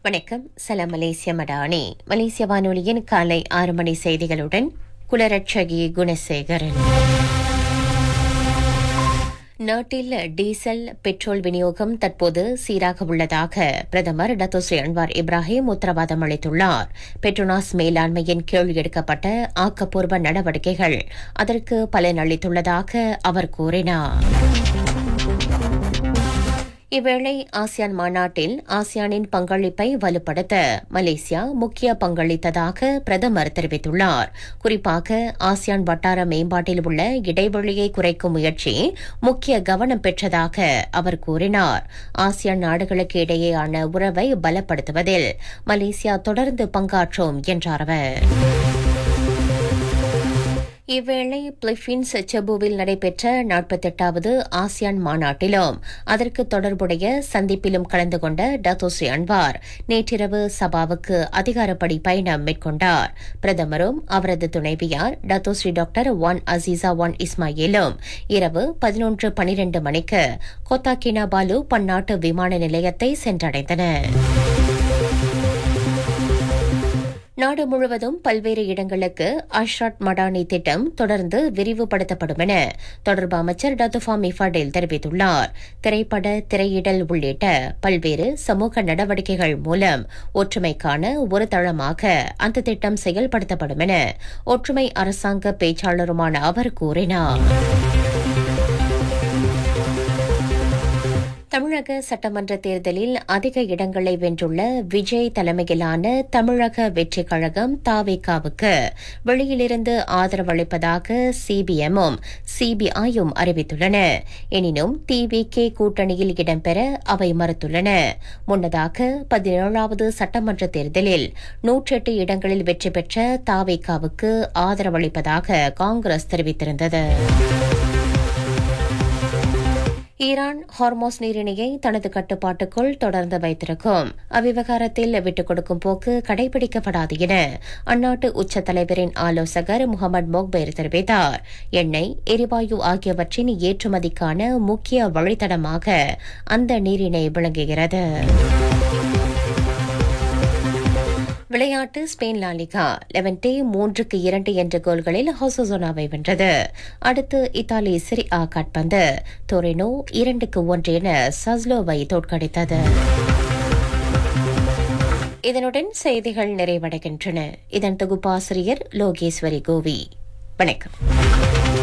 வணக்கம் சலாம் மலேசிய மடானி மலேசிய வானொலியின் காலை ஆறு மணி செய்திகளுடன் குலரட்சகி குணசேகரன் நாட்டில் டீசல் பெட்ரோல் விநியோகம் தற்போது சீராக உள்ளதாக பிரதமர் டத்தோஸ்ரீ அன்வார் இப்ராஹிம் உத்தரவாதம் அளித்துள்ளார் பெட்ரோனாஸ் மேலாண்மையின் கீழ் எடுக்கப்பட்ட ஆக்கப்பூர்வ நடவடிக்கைகள் அதற்கு பலனளித்துள்ளதாக அவர் கூறினார் இவ்வேளை ஆசியான் மாநாட்டில் ஆசியானின் பங்களிப்பை வலுப்படுத்த மலேசியா முக்கிய பங்களித்ததாக பிரதமர் தெரிவித்துள்ளார் குறிப்பாக ஆசியான் வட்டார மேம்பாட்டில் உள்ள இடைவெளியை குறைக்கும் முயற்சி முக்கிய கவனம் பெற்றதாக அவர் கூறினார் ஆசியான் நாடுகளுக்கு இடையேயான உறவை பலப்படுத்துவதில் மலேசியா தொடர்ந்து பங்காற்றும் என்றார் அவர் இவ்வேளை பிலிப்பீன்ஸ் செபுவில் நடைபெற்ற நாற்பத்தெட்டாவது ஆசியான் மாநாட்டிலும் அதற்கு தொடர்புடைய சந்திப்பிலும் கலந்து கொண்ட டத்தோஸ்ரீ அன்வார் நேற்றிரவு சபாவுக்கு அதிகாரப்படி பயணம் மேற்கொண்டார் பிரதமரும் அவரது துணைவியார் Datuk Seri doctor Wan Azizah Wan இஸ்மாயிலும் இரவு பதினொன்று பனிரண்டு மணிக்கு கோத்தா கினாபாலு பன்னாட்டு விமான நிலையத்தை சென்றடைந்தனர் நாடு முழுவதும் பல்வேறு இடங்களுக்கு அஷ்ராட் மடானி திட்டம் தொடர்ந்து விரிவுபடுத்தப்படும் என தொடர்பு அமைச்சர் டத்துஃபா மிஃபாடேல் தெரிவித்துள்ளார் திரைப்பட திரையிடல் உள்ளிட்ட பல்வேறு சமூக நடவடிக்கைகள் மூலம் ஒற்றுமைக்கான ஒரு தளமாக அந்த திட்டம் செயல்படுத்தப்படும் என ஒற்றுமை அரசாங்க பேச்சாளருமான அவர் கூறினார் தமிழக சட்டமன்ற தேர்தலில் அதிக இடங்களை வென்றுள்ள விஜய் தலைமையிலான தமிழக வெற்றிக் கழகம் தாவேகாவுக்கு வெளியிலிருந்து ஆதரவளிப்பதாக சிபிஎம்மும் சிபிஐயும் அறிவித்துள்ளன எனினும் டிவிகே கூட்டணியில் இடம்பெற அவை மறுத்துள்ளன முன்னதாக பதினேழாவது சட்டமன்ற தேர்தலில் நூற்றெட்டு இடங்களில் வெற்றி பெற்ற தாவேகாவுக்கு ஆதரவளிப்பதாக காங்கிரஸ் தெரிவித்திருந்தது ஈரான் ஹார்மோஸ் நீரிணையை தனது கட்டுப்பாட்டுக்குள் தொடர்ந்து வைத்திருக்கும் அவ்விவகாரத்தில் விட்டுக் கொடுக்கும் போக்கு கடைபிடிக்கப்படாது என அந்நாட்டு உச்ச தலைவரின் ஆலோசகர் முகமது மோக்பேர் தெரிவித்தார் எண்ணெய் எரிவாயு ஆகியவற்றின் ஏற்றுமதிக்கான முக்கிய வழித்தடமாக அந்த நீரிணை விளங்குகிறது விளையாட்டு ஸ்பெயின் லாலிகா லெவன்டே மூன்றுக்கு இரண்டு என்ற கோல்களில் ஹொசோசோனாவை வென்றது அடுத்து இத்தாலி சிரி ஆ காட்பந்து டொரினோ இரண்டுக்கு ஒன்று என சஸ்லோவை தோற்கடித்தது இதனுடன் செய்திகள் நிறைவடைகின்றன இதன் தொகுப்பாசிரியர் லோகேஸ்வரி கோவி வணக்கம்